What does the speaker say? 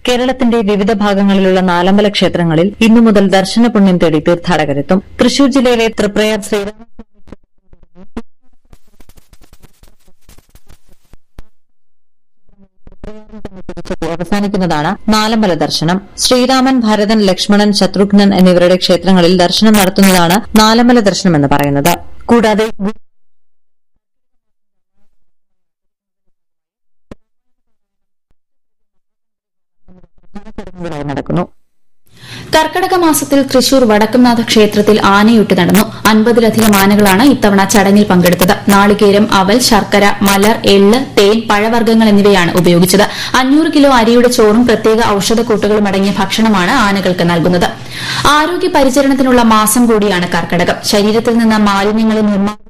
കേരളത്തിന്റെ വിവിധ ഭാഗങ്ങളിലുള്ള നാലമ്പല ക്ഷേത്രങ്ങളിൽ ഇന്നു മുതൽ ദർശന പുണ്യം തേടി തീർത്ഥാടകരെത്തും തൃശൂർ ജില്ലയിലെ തൃപ്രയാർ ശ്രീരാമ അവസാനിക്കുന്നതാണ് നാലമ്പല ദർശനം ശ്രീരാമൻ ഭരതൻ ലക്ഷ്മണൻ ശത്രുഘ്നൻ എന്നിവരുടെ ക്ഷേത്രങ്ങളിൽ ദർശനം നടത്തുന്നതാണ് നാലമ്പല ദർശനം എന്ന് പറയുന്നത് കൂടാതെ നടക്കുന്നു കർക്കടക മാസത്തിൽ തൃശൂർ വടക്കുംനാഥ ക്ഷേത്രത്തിൽ ആനയൂട്ട് നടന്നു അൻപതിലധികം ആനകളാണ് ഇത്തവണ ചടങ്ങിൽ പങ്കെടുത്തത് നാളികേരം അവൽ ശർക്കര മലർ എള്ള് തേൻ പഴവർഗ്ഗങ്ങൾ എന്നിവയാണ് ഉപയോഗിച്ചത് അഞ്ഞൂറ് കിലോ അരിയുടെ ചോറും പ്രത്യേക ഔഷധക്കൂട്ടുകളും അടങ്ങിയ ഭക്ഷണമാണ് ആനകൾക്ക് നൽകുന്നത് ആരോഗ്യ പരിചരണത്തിനുള്ള മാസം കൂടിയാണ് കർക്കടകം ശരീരത്തിൽ നിന്ന് മാലിന്യങ്ങളെ നിർമ്മാണം